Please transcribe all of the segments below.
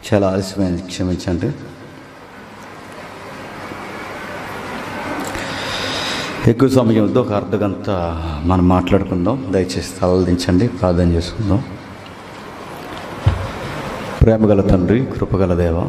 చాలా ఆలస్యమైంది క్షమించండి ఎక్కువ సమయం వద్దు ఒక అర్ధ గంట మనం మాట్లాడుకుందాం దయచేసి తలదించండి ప్రార్థన చేసుకుందాం ప్రేమగల తండ్రి కృపగల దేవ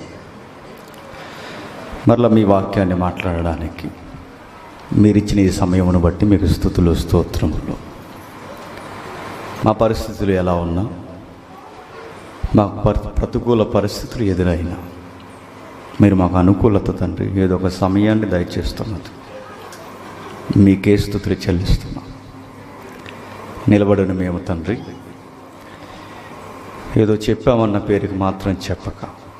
మరలా మీ వాక్యాన్ని మాట్లాడడానికి మీరిచ్చిన ఈ సమయమును బట్టి మీకు స్థుతులు స్తోత్రములు మా పరిస్థితులు ఎలా ఉన్నా మాకు పరి ప్రతికూల పరిస్థితులు ఎదురైనా మీరు మాకు అనుకూలత తండ్రి ఏదో ఒక సమయాన్ని దయచేస్తున్నది మీకే స్థుతులు చెల్లిస్తున్నాం నిలబడిన మేము తండ్రి ఏదో చెప్పామన్న పేరుకి మాత్రం చెప్పక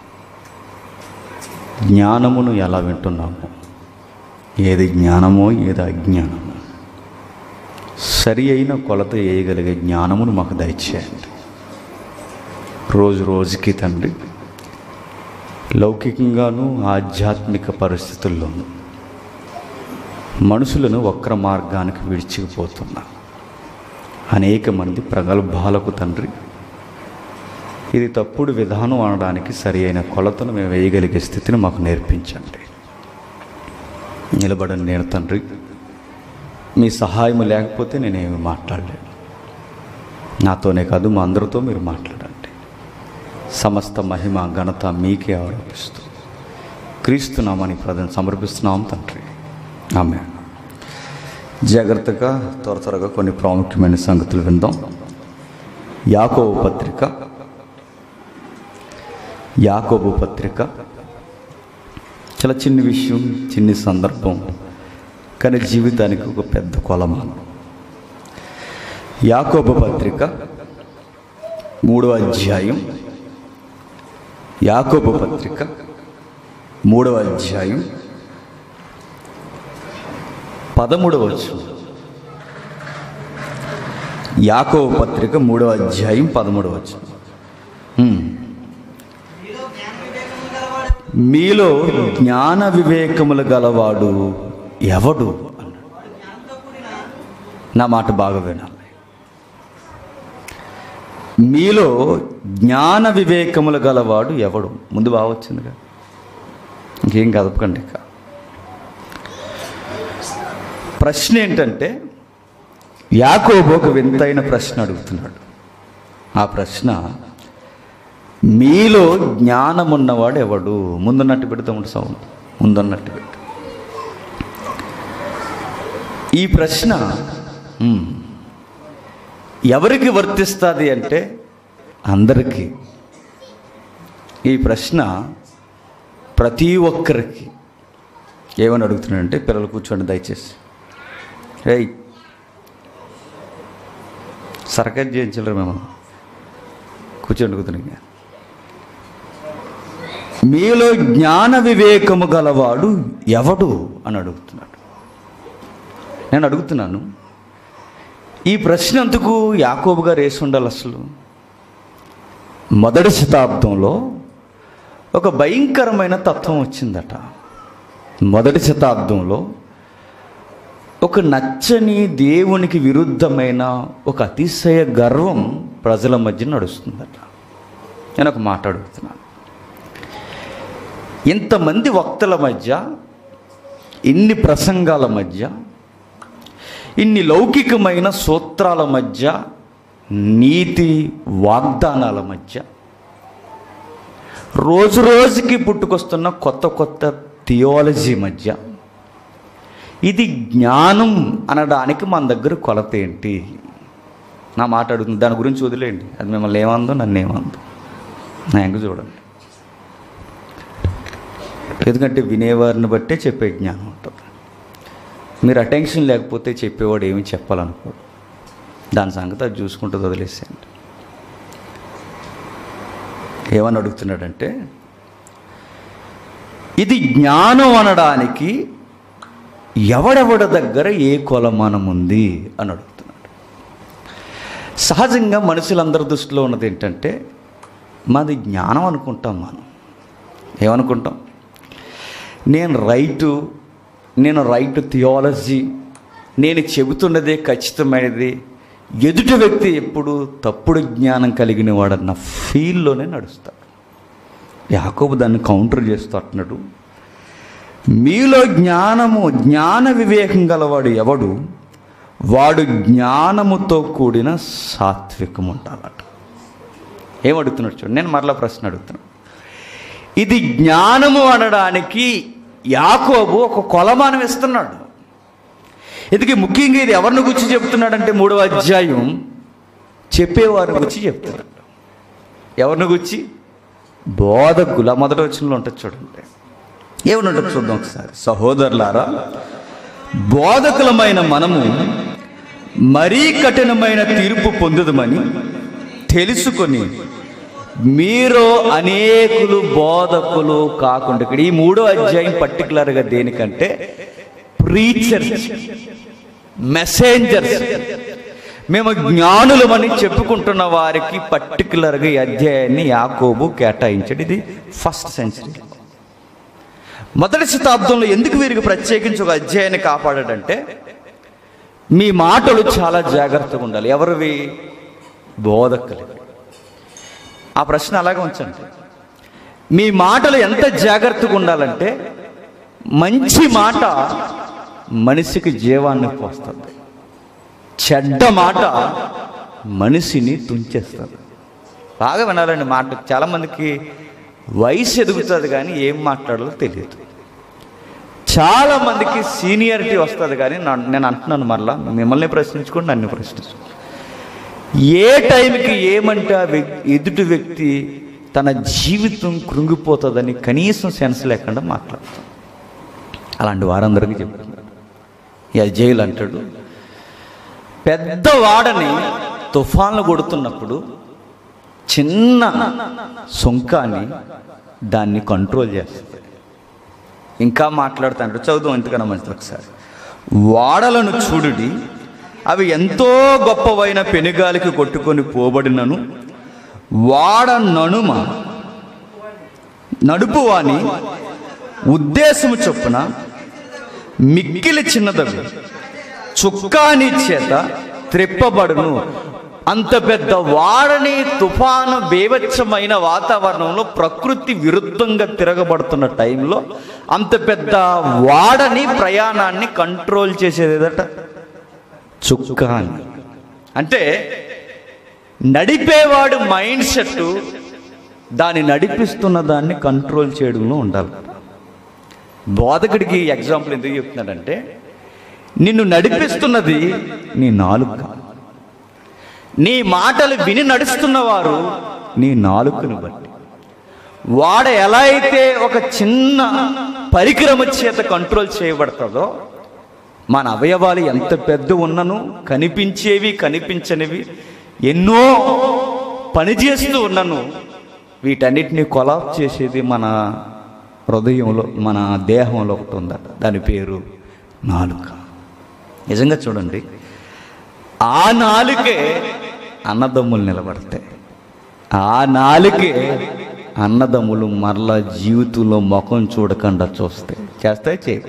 జ్ఞానమును ఎలా వింటున్నాము ఏది జ్ఞానమో ఏది అజ్ఞానమో సరి అయిన కొలత వేయగలిగే జ్ఞానమును మాకు దయచేయండి రోజు రోజుకి తండ్రి లౌకికంగాను ఆధ్యాత్మిక పరిస్థితుల్లోనూ మనుషులను వక్ర మార్గానికి విడిచిపోతున్నా అనేక మంది ప్రగల్భాలకు తండ్రి ఇది తప్పుడు విధానం అనడానికి సరి అయిన కొలతను మేము వేయగలిగే స్థితిని మాకు నేర్పించండి నిలబడని నేను తండ్రి మీ సహాయం లేకపోతే నేనేమి మాట్లాడలేను నాతోనే కాదు మా అందరితో మీరు మాట్లాడండి సమస్త మహిమ ఘనత మీకే ఆరోపిస్తూ క్రీస్తున్నామని ప్రజలను సమర్పిస్తున్నాం తండ్రి ఆమె జాగ్రత్తగా త్వర త్వరగా కొన్ని ప్రాముఖ్యమైన సంగతులు విందాం యాకోబు పత్రిక యాకోబు పత్రిక చాలా చిన్న విషయం చిన్ని సందర్భం కానీ జీవితానికి ఒక పెద్ద కొలమానం యాకోబు పత్రిక మూడవ అధ్యాయం యాకోబు పత్రిక మూడవ అధ్యాయం పదమూడవ వచనం యాకోబు పత్రిక మూడవ అధ్యాయం పదమూడవ వచనం హ్మ్. మీలో జ్ఞాన వివేకములు గలవాడు ఎవడు అన్నాడు. నా మాట బాగా వినాలి మీలో జ్ఞాన వివేకములు గలవాడు ఎవడు ముందు బాగా వచ్చిందిగా ఇంకేం కదపకండి ఇక ప్రశ్న ఏంటంటే యాకోబు ఒక వింతైన ప్రశ్న అడుగుతున్నాడు ఆ ప్రశ్న మీలో జ్ఞానం ఉన్నవాడు ఎవడు ముందున్నట్టు పెడతాము సౌండ్ ముందున్నట్టు పెట్టు ఈ ప్రశ్న మ్, ఎవరికి వర్తిస్తుంది అంటే అందరికీ ఈ ప్రశ్న ప్రతి ఒక్కరికి ఏమని అడుగుతున్నాడంటే పిల్లలు కూర్చోండి దయచేసి రేయ్ సర్కస్ చేయించలేరు మేము కూర్చోండి కూర్చుని మీలో జ్ఞాన వివేకము గలవాడు ఎవడు అని అడుగుతున్నాడు నేను అడుగుతున్నాను ఈ ప్రశ్న ఎందుకు యాకోబు గారు వేసి ఉండాలి అసలు మొదటి శతాబ్దంలో ఒక భయంకరమైన తత్వం వచ్చిందట మొదటి శతాబ్దంలో ఒక నచ్చని దేవునికి విరుద్ధమైన ఒక అతిశయ గర్వం ప్రజల మధ్య నడుస్తుందట నేను ఒక మాట అడుగుతున్నాను ఇంతమంది వక్తల మధ్య ఇన్ని ప్రసంగాల మధ్య ఇన్ని లౌకికమైన సూత్రాల మధ్య నీతి వాగ్దానాల మధ్య రోజు రోజుకి పుట్టుకొస్తున్న కొత్త కొత్త థియాలజీ మధ్య ఇది జ్ఞానం అనడానికి మన దగ్గర కొలత ఏంటి నా మాట అడుగుతుంది దాని గురించి వదిలేయండి అది మిమ్మల్ని ఏమందో నన్ను ఏమందో నా ఎంక చూడండి ఎందుకంటే వినేవారిని బట్టే చెప్పే జ్ఞానం ఉంటుంది మీరు అటెన్షన్ లేకపోతే చెప్పేవాడు ఏమి చెప్పాలనుకోడు దాని సంగతి అది చూసుకుంటూ వదిలేసేయండి ఏమని అడుగుతున్నాడంటే ఇది జ్ఞానం అనడానికి ఎవడెవడ దగ్గర ఏ కొలమానం ఉంది అని అడుగుతున్నాడు సహజంగా మనుషులందరి దృష్టిలో ఉన్నది ఏంటంటే మాది జ్ఞానం అనుకుంటాం మనం ఏమనుకుంటాం నేను రైటు నేను రైట్ థియాలజీ నేను చెబుతున్నదే ఖచ్చితమైనది ఎదుటి వ్యక్తి ఎప్పుడు తప్పుడు జ్ఞానం కలిగిన వాడన్న ఫీల్లోనే నడుస్తాడు యాకోబు దాన్ని కౌంటర్ చేస్తూ అంటున్నాడు మీలో జ్ఞానము జ్ఞాన వివేకం గలవాడు ఎవడు వాడు జ్ఞానముతో కూడిన సాత్వికం ఉండాలట ఏమడుగుతున్నాడు చూడండి నేను మరలా ప్రశ్న అడుగుతున్నాను ఇది జ్ఞానము అనడానికి యాకోబు ఒక కొలమానం ఇస్తున్నాడు ఇందుకే ముఖ్యంగా ఇది ఎవరిని గురించి చెప్తున్నాడంటే మూడవ అధ్యాయం చెప్పేవారిని గురించి చెప్తున్నాడు ఎవరిని గురించి బోధకుల మొదటి వచనంలో ఉంటుంది చూడండి ఏమని ఉంటుంది చూద్దాం ఒకసారి సహోదరులారా బోధకులమైన మనము మరీ కఠినమైన తీర్పు పొందుదమని తెలుసుకొని మీరు అనేకులు బోధకులు కాకుండా ఇక్కడ ఈ మూడో అధ్యాయం పర్టికులర్గా దేనికంటే ప్రీచర్స్ మెసెంజర్స్ మేము జ్ఞానులమని చెప్పుకుంటున్న వారికి పర్టికులర్గా ఈ అధ్యాయాన్ని యాకోబు కేటాయించాడు ఇది ఫస్ట్ సెంచరీ మొదటి శతాబ్దంలో ఎందుకు వీరికి ప్రత్యేకించి ఒక అధ్యాయాన్ని కాపాడాడంటే మీ మాటలు చాలా జాగ్రత్తగా ఉండాలి ఎవరివి బోధకులు ఆ ప్రశ్న అలాగే ఉంచండి మీ మాటలు ఎంత జాగ్రత్తగా ఉండాలంటే మంచి మాట మనిషికి జీవాన్ని పోస్తుంది చెడ్డ మాట మనిషిని తుంచేస్తుంది బాగా వినాలండి మాట చాలామందికి వయసు ఎదుగుతుంది కానీ ఏం మాట్లాడాలో తెలియదు చాలా మందికి సీనియారిటీ వస్తుంది కానీ నా- నేను అంటున్నాను మరలా మిమ్మల్ని ప్రశ్నించుకోండి నన్ను ప్రశ్నించుకోండి ఏ టైంకి ఏమంటే ఆ వ్యక్- ఎదుటి వ్యక్తి తన జీవితం కృంగిపోతుందని కనీసం సెన్స్ లేకుండా మాట్లాడతాం అలాంటి వారందరికీ చెప్తున్నారు ఈ అజయ్లు అంటాడు పెద్ద వాడని తుఫాన్లు కొడుతున్నప్పుడు చిన్న సొంకాని దాన్ని కంట్రోల్ చేస్తుంది ఇంకా మాట్లాడుతాడు చదువు ఎంతకన్నా మంచిది ఒకసారి వాడలను చూడుడి అవి ఎంతో గొప్పవైన పెనుగాలికి కొట్టుకొని పోబడినను వాడ నడుమ నడుపువాని ఉద్దేశము చొప్పున మిక్కిలి చిన్నదవి చుక్కాని చేత త్రిప్పబడును అంత పెద్ద వాడని తుఫాను బేవచ్చమైన వాతావరణంలో ప్రకృతి విరుద్ధంగా తిరగబడుతున్న టైంలో అంత పెద్ద వాడని ప్రయాణాన్ని కంట్రోల్ చేసేదేదట చుక్కాని అంటే నడిపేవాడు మైండ్ సెట్ దాన్ని నడిపిస్తున్న దాన్ని కంట్రోల్ చేయడంలో ఉండాలి బోధకుడికి ఎగ్జాంపుల్ ఎందుకు చెప్తున్నాడంటే నిన్ను నడిపిస్తున్నది నీ నాలుక నీ మాటలు విని నడుస్తున్నవారు నీ నాలుకను బట్టి వాడ ఎలా అయితే ఒక చిన్న పరికరము చేత కంట్రోల్ చేయబడుతుందో మన అవయవాలు ఎంత పెద్ద ఉన్నను కనిపించేవి కనిపించనివి ఎన్నో పనిచేస్తూ ఉన్నను వీటన్నిటిని కొలాప్ చేసేది మన హృదయంలో మన దేహంలో ఒకటి ఉందట దాని పేరు నాలుక నిజంగా చూడండి ఆ నాలుకే అన్నదమ్ములు నిలబడతాయి ఆ నాలుకే అన్నదమ్ములు మరలా జీవితంలో ముఖం చూడకుండా చూస్తాయి చేస్తాయి చేయక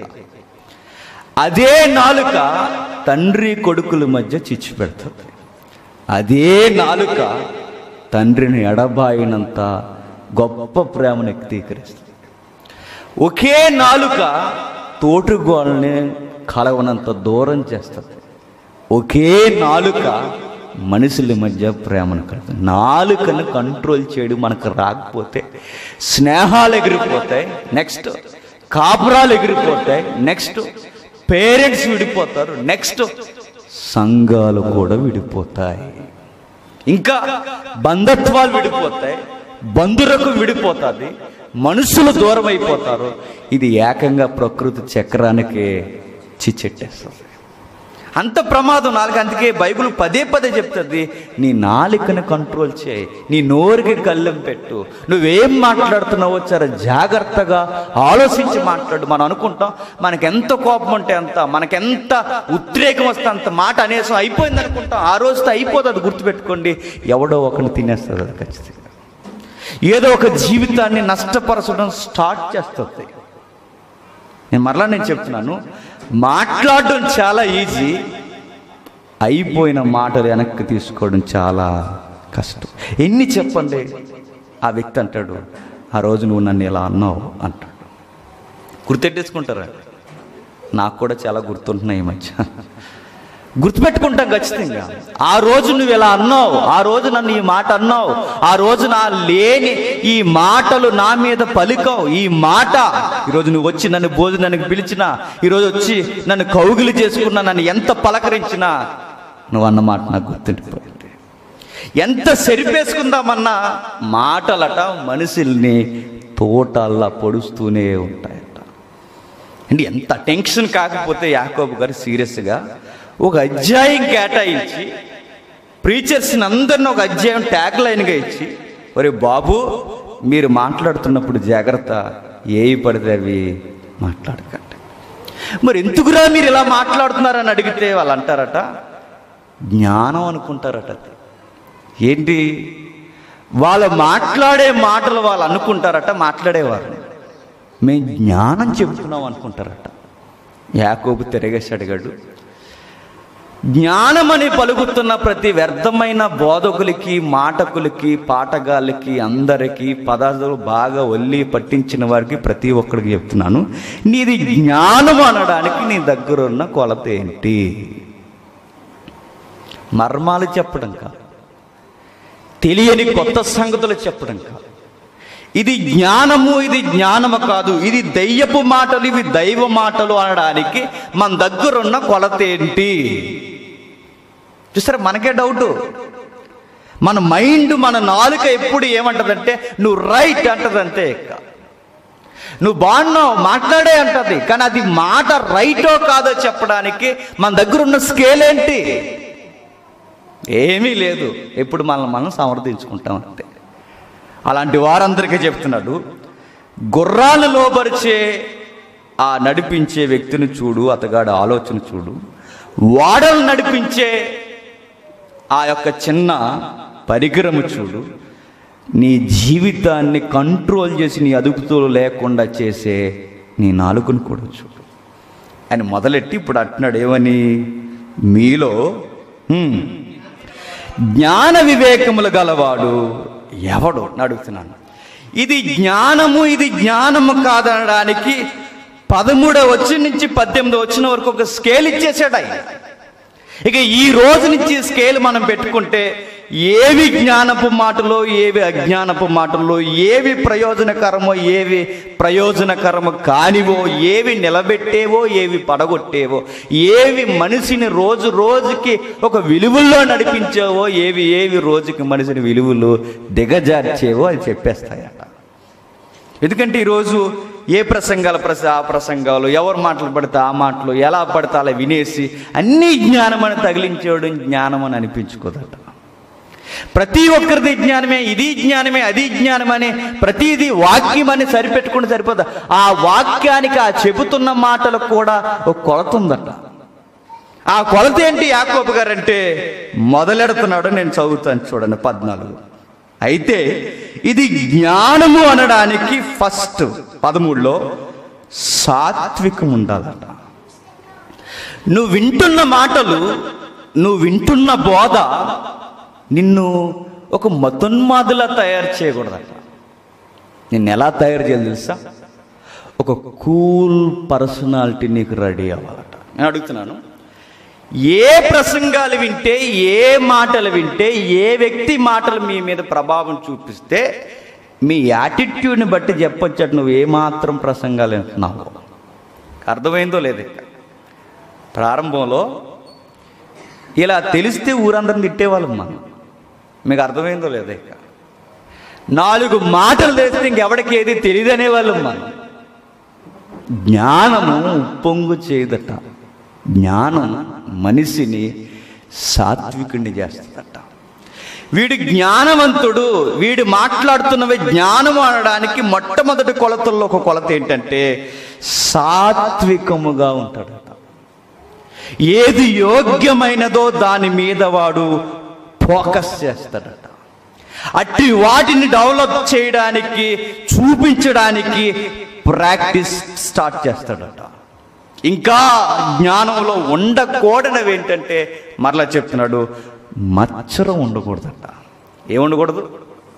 అదే నాలుక తండ్రి కొడుకుల మధ్య చిచ్చు పెడుతుంది అదే నాలుక తండ్రిని ఎడబాయినంత గొప్ప ప్రేమను వ్యక్తీకరిస్తుంది ఒకే నాలుక తోటుగోళ్ళని కలవనంత దూరం చేస్తుంది ఒకే నాలుక మనుషుల మధ్య ప్రేమను కలుగుతుంది నాలుకను కంట్రోల్ చేయడం మనకు రాకపోతే స్నేహాలు ఎగిరిపోతాయి నెక్స్ట్ కాపురాలు ఎగిరిపోతాయి నెక్స్ట్ పేరెంట్స్ విడిపోతారు నెక్స్ట్ సంఘాలు కూడా విడిపోతాయి ఇంకా బంధత్వాలు విడిపోతాయి బంధురకు విడిపోతుంది మనుషులు దూరం అయిపోతారు ఇది ఏకంగా ప్రకృతి చక్రానికి చిచ్చెట్టేస్తుంది అంత ప్రమాదం నాలుగు అందుకే బైబిల్ పదే పదే చెప్తుంది నీ నాలికను కంట్రోల్ చేయి నీ నోరుకి కళ్ళెం పెట్టు నువ్వేం మాట్లాడుతున్నావో చాలా జాగ్రత్తగా ఆలోచించి మాట్లాడు మనం అనుకుంటాం మనకి ఎంత కోపం ఉంటే అంత మనకెంత ఉద్రేకం వస్తే అంత మాట అనేసం అయిపోయింది అనుకుంటాం ఆ రోజుతో అయిపోతుంది అది గుర్తుపెట్టుకోండి ఎవడో ఒకరిని తినేస్తుంది అది ఖచ్చితంగా ఏదో ఒక జీవితాన్ని నష్టపరచడం స్టార్ట్ చేస్తుంది నేను మరలా నేను చెప్తున్నాను మాట్లాడడం చాలా ఈజీ అయిపోయిన మాటలు వెనక్కి తీసుకోవడం చాలా కష్టం ఎన్ని చెప్పండి ఆ వ్యక్తి అంటాడు ఆ రోజు నువ్వు నన్ను ఇలా అన్నావు అంటాడు గుర్తెట్టేసుకుంటారా నాకు కూడా చాలా గుర్తుంటున్నాయి ఈ మధ్య గుర్తుపెట్టుకుంటాం ఖచ్చితంగా ఆ రోజు నువ్వు ఇలా అన్నావు ఆ రోజు నన్ను ఈ మాట అన్నావు ఆ రోజు నా లేని ఈ మాటలు నా మీద పలికావు ఈ మాట ఈరోజు నువ్వు వచ్చి నన్ను భోజనానికి పిలిచినా ఈరోజు వచ్చి నన్ను కౌగులు చేసుకున్నా నన్ను ఎంత పలకరించినా నువ్వు అన్న మాట నాకు గుర్తుండిపోయింది ఎంత సెరిపేసుకుందామన్నా మాటలట మనుషుల్ని తోటల్లా పొడుస్తూనే ఉంటాయట అంటే ఎంత టెన్షన్ కాకపోతే యాకోబు గారు సీరియస్గా ఒక అధ్యాయం కేటాయించి ప్రీచర్స్ని అందరిని ఒక అధ్యాయం ట్యాగ్ లైన్గా ఇచ్చి ఒరే బాబు మీరు మాట్లాడుతున్నప్పుడు జాగ్రత్త ఏవి పడితే అవి మాట్లాడకండి మరి ఎందుకురా మీరు ఇలా మాట్లాడుతున్నారని అడిగితే వాళ్ళు అంటారట జ్ఞానం అనుకుంటారట అది. ఏంటి వాళ్ళు మాట్లాడే మాటలు వాళ్ళు అనుకుంటారట మాట్లాడేవారు మేము జ్ఞానం చెబుతున్నాం అనుకుంటారట యాకోబు తిరగేసి అడిగాడు జ్ఞానమని పలుకుతున్న ప్రతి వ్యర్థమైన బోధకులకి మాటకులకి పాటగాళ్ళకి అందరికీ పదార్థాలు బాగా ఒల్లి పట్టించిన వారికి ప్రతి ఒక్కరికి చెప్తున్నాను నీది జ్ఞానం అనడానికి నీ దగ్గర ఉన్న కొలత ఏంటి మర్మాలు చెప్పడం కాదు తెలియని కొత్త సంగతులు చెప్పడం కాదు ఇది జ్ఞానము ఇది జ్ఞానము కాదు ఇది దయ్యపు మాటలు ఇవి దైవ మాటలు అనడానికి మన దగ్గరున్న కొలత ఏంటి చూసారా మనకే డౌట్ మన మైండ్ మన నాలుక ఎప్పుడు ఏమంటదంటే నువ్వు రైట్ అంటదంతే ఇక నువ్వు బాగున్నావు మాట్లాడే అంటది కానీ అది మాట రైటో కాదో చెప్పడానికి మన దగ్గర ఉన్న స్కేల్ ఏంటి ఏమీ లేదు ఎప్పుడు మనల్ని మనం సమర్థించుకుంటాం అంతే అలాంటి వారందరికీ చెప్తున్నాడు గుర్రాలను లోపరిచే ఆ నడిపించే వ్యక్తిని చూడు అతగాడు ఆలోచన చూడు వాడలు నడిపించే ఆ యొక్క చిన్న పరికరము చూడు నీ జీవితాన్ని కంట్రోల్ చేసి నీ అదుపుతో లేకుండా చేసే నీ నాలుకను కూడా చూడు ఆయన మొదలెట్టి ఇప్పుడు అంటున్నాడు ఏమని మీలో హ్మ్, జ్ఞాన వివేకములు గలవాడు ఎవడు అని అడుగుతున్నాను ఇది జ్ఞానము ఇది జ్ఞానము కాదనడానికి పదమూడవ వచ్చిన నుంచి పద్దెనిమిది వచ్చిన వరకు ఒక స్కేల్ ఇచ్చేసాడు ఆయన ఇక ఈ రోజు నుంచి స్కేల్ మనం పెట్టుకుంటే ఏవి జ్ఞానపు మాటలో ఏవి అజ్ఞానపు మాటల్లో ఏవి ప్రయోజనకరమో ఏవి ప్రయోజనకరము కానివో ఏవి నిలబెట్టేవో ఏవి పడగొట్టేవో ఏవి మనిషిని రోజు రోజుకి ఒక విలువల్లో నడిపించేవో ఏవి ఏవి రోజుకి మనిషిని విలువలు దిగజార్చేవో అది చెప్పేస్తాయట ఎందుకంటే ఈరోజు ఏ ప్రసంగాల ప్రస ఆ ప్రసంగాలు ఎవరు మాటలు పడితే ఆ మాటలు ఎలా పడితే అలా వినేసి అన్నీ జ్ఞానం అని తగిలించేవాడు జ్ఞానం అని అనిపించుకోదట ప్రతి ఒక్కరిది జ్ఞానమే ఇది జ్ఞానమే అది జ్ఞానమని ప్రతిదీ వాక్యం అని సరిపెట్టుకుంటే సరిపోదా ఆ వాక్యానికి ఆ చెబుతున్న మాటలకు కూడా ఒక కొలత ఉందట ఆ కొలత ఏంటి యాకోబు గారు అంటే మొదలెడుతున్నాడు నేను చదువుతాను చూడండి పద్నాలుగు అయితే ఇది జ్ఞానము అనడానికి ఫస్ట్ పదమూడులో సాత్వికం ఉండాలట నువ్వు వింటున్న మాటలు నువ్వు వింటున్న బోధ నిన్ను ఒక మతోన్మాదులా తయారు చేయకూడదట నిన్ను ఎలా తయారు చేయాలి తెలుసా ఒక కూల్ పర్సనాలిటీ నీకు రెడీ అవ్వాలట నేను అడుగుతున్నాను ఏ ప్రసంగాలు వింటే ఏ మాటలు వింటే ఏ వ్యక్తి మాటలు మీ మీద ప్రభావం చూపిస్తే మీ యాటిట్యూడ్ని బట్టి చెప్పొచ్చట నువ్వు ఏమాత్రం ప్రసంగాలు వింటున్నావు అర్థమైందో లేదు ఇక ప్రారంభంలో ఇలా తెలిస్తే ఊరందరిని తిట్టేవాళ్ళం మనం మీకు అర్థమైందో లేదా ఇక నాలుగు మాటలు తెలిస్తే ఇంకెవడికి ఏది తెలియదు అనేవాళ్ళం మనం జ్ఞానము ఉప్పొంగు చేయదట జ్ఞానం మనిషిని సాత్వికుడిని చేస్తుందట వీడు జ్ఞానవంతుడు వీడు మాట్లాడుతున్నవి జ్ఞానము అనడానికి మొట్టమొదటి కొలతల్లో ఒక కొలత ఏంటంటే సాత్వికముగా ఉంటాడట ఏది యోగ్యమైనదో దాని మీద వాడు ఫోకస్ చేస్తాడట అట్టి వాటిని డెవలప్ చేయడానికి చూపించడానికి ప్రాక్టీస్ స్టార్ట్ చేస్తాడట ఇంకా జ్ఞానంలో ఉండకూడనివి ఏంటంటే మరలా చెప్తున్నాడు మచ్చరం ఉండకూడదట ఏముండకూడదు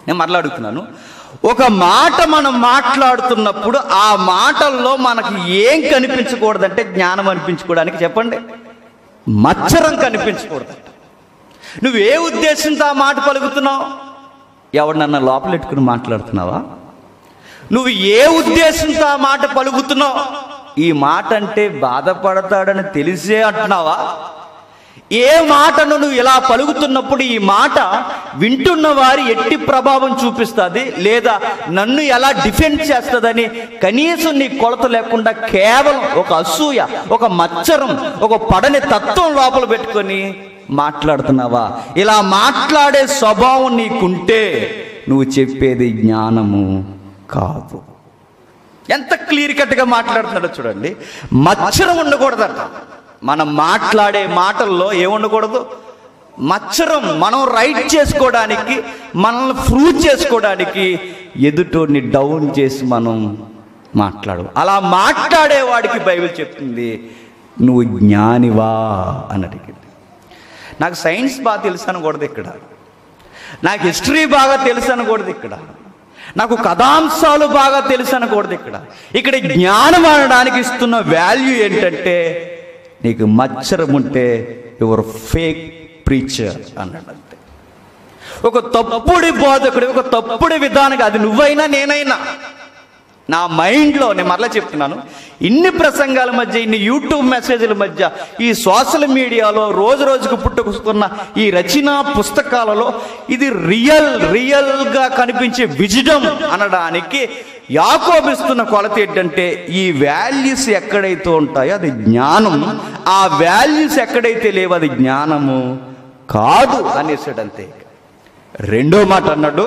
నేను మరలా అడుగుతున్నాను ఒక మాట మనం మాట్లాడుతున్నప్పుడు ఆ మాటల్లో మనకి ఏం కనిపించకూడదంటే జ్ఞానం అనిపించుకోవడానికి చెప్పండి మచ్చరం కనిపించకూడదంట నువ్వు ఏ ఉద్దేశంతో ఆ మాట పలుకుతున్నావు ఎవడన్నా లోపలెట్టుకుని మాట్లాడుతున్నావా నువ్వు ఏ ఉద్దేశంతో ఆ మాట పలుకుతున్నావు ఈ మాట అంటే బాధపడతాడని తెలిసే అంటున్నావా ఏ మాటను నువ్వు ఇలా పలుకుతున్నప్పుడు ఈ మాట వింటున్న వారి ఎట్టి ప్రభావం చూపిస్తుంది లేదా నన్ను ఎలా డిఫెండ్ చేస్తుందని కనీసం నీ కొలత లేకుండా కేవలం ఒక అసూయ ఒక మచ్చరం ఒక పడని తత్వం లోపల పెట్టుకొని మాట్లాడుతున్నావా ఇలా మాట్లాడే స్వభావం నీకుంటే నువ్వు చెప్పేది జ్ఞానము కాదు ఎంత క్లియర్ కట్గా మాట్లాడుతున్నాడో చూడండి మచ్చరం ఉండకూడదట మనం మాట్లాడే మాటల్లో ఏముండకూడదు మచ్చరం మనం రైట్ చేసుకోవడానికి మనల్ని ప్రూవ్ చేసుకోవడానికి ఎదుటోడిని డౌన్ చేసి మనం మాట్లాడు అలా మాట్లాడేవాడికి బైబిల్ చెప్తుంది నువ్వు జ్ఞానివా అని అడిగింది నాకు సైన్స్ బాగా తెలుసు అనకూడదు ఇక్కడ నాకు హిస్టరీ బాగా తెలుసు అనకూడదు ఇక్కడ నాకు కథాంశాలు బాగా తెలుసు అనకూడదు ఇక్కడ ఇక్కడ జ్ఞానం అనడానికి ఇస్తున్న వాల్యూ ఏంటంటే నీకు మచ్చరం ఉంటే యువర్ ఫేక్ ప్రీచర్ అన్నాడు అంతే ఒక తప్పుడి బోధకుడు ఒక తప్పుడి విధానం అది నువ్వైనా నేనైనా నా మైండ్లో నేను మరలా చెప్తున్నాను ఇన్ని ప్రసంగాల మధ్య ఇన్ని యూట్యూబ్ మెసేజ్ల మధ్య ఈ సోషల్ మీడియాలో రోజు రోజుకు పుట్టుకొస్తున్న ఈ రచనా పుస్తకాలలో ఇది రియల్ రియల్గా కనిపించే విజడం అనడానికి యాకోబిస్తున్న కొలత ఏంటంటే ఈ వాల్యూస్ ఎక్కడైతే ఉంటాయో అది జ్ఞానం ఆ వాల్యూస్ ఎక్కడైతే లేవో అది జ్ఞానము కాదు అనేసాడు అంతే రెండో మాట అన్నాడు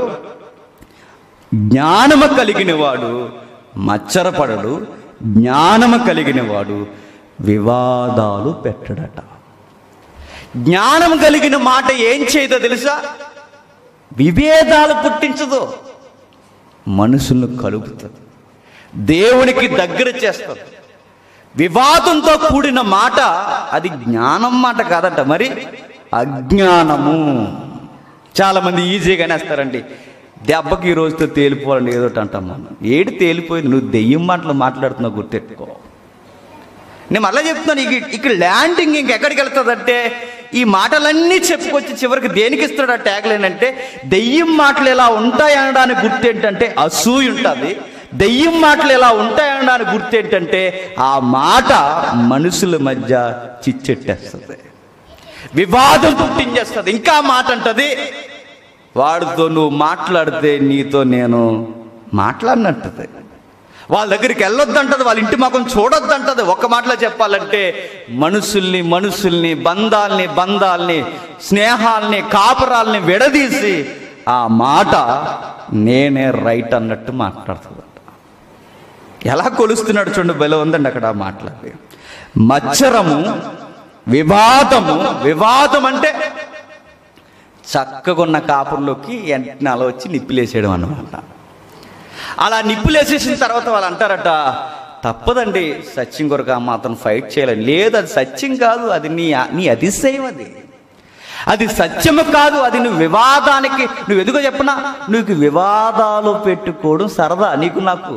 జ్ఞానము కలిగిన వాడు మచ్చరపడడు జ్ఞానము కలిగిన వాడు వివాదాలు పెట్టడట జ్ఞానం కలిగిన మాట ఏం చేయదో తెలుసా విభేదాలు పుట్టించదు మనుషులను కలుపుతుంది దేవునికి దగ్గర చేస్తుంది వివాదంతో కూడిన మాట అది జ్ఞానం మాట కాదట మరి అజ్ఞానము చాలా మంది ఈజీగా అనేస్తారండి దెబ్బకి ఈ రోజుతో తేలిపోవాలని ఏదో ఒకటి అంటాం మనం ఏడు తేలిపోయింది నువ్వు దెయ్యం మాటలు మాట్లాడుతున్నావు గుర్తెట్టుకో నేను మళ్ళీ చెప్తున్నాను ఇక ఇక్కడ ల్యాండింగ్ ఇంకెక్కడికి వెళ్తుందంటే ఈ మాటలన్నీ చెప్పుకొచ్చి చివరికి దేనికి ఇస్తాడు ఆ ట్యాగ్ అంటే దెయ్యం మాటలు ఎలా ఉంటాయి అనడానికి గుర్తు ఏంటంటే అసూయ ఉంటుంది దెయ్యం మాటలు ఎలా ఉంటాయి అనడానికి గుర్తు ఏంటంటే ఆ మాట మనుషుల మధ్య చిచ్చెట్టేస్తుంది వివాదం పుట్టించేస్తుంది ఇంకా మాట అంటది వాడితో నువ్వు మాట్లాడితే నీతో నేను మాట్లాడినట్టుది వాళ్ళ దగ్గరికి వెళ్ళొద్దంటది వాళ్ళ ఇంటి ముఖం చూడొద్దంటది ఒక్క మాటలో చెప్పాలంటే మనుషుల్ని మనుషుల్ని బంధాల్ని బంధాల్ని స్నేహాల్ని కాపురాల్ని విడదీసి ఆ మాట నేనే రైట్ అన్నట్టు మాట్లాడుతుందంట ఎలా కొలుస్తున్నాడు చూడండి బలం ఉందండి అక్కడ ఆ మాట్లాడి మచ్చరము వివాదము వివాదం అంటే చక్కగా ఉన్న కాపురంలోకి వెంటనే అలా వచ్చి నిప్పులేసేయడం అన్నమాట అలా నిప్పులేసేసిన తర్వాత వాళ్ళు అంటారట తప్పదండి సత్యం కొరకు ఆ మాత్రం ఫైట్ చేయాలని లేదు అది సత్యం కాదు అది నీ నీ అతిశయం అది అది సత్యము కాదు అది నువ్వు వివాదానికి నువ్వు ఎందుకో చెప్పనా నీకు వివాదాలు పెట్టుకోవడం సరదా నీకు నాకు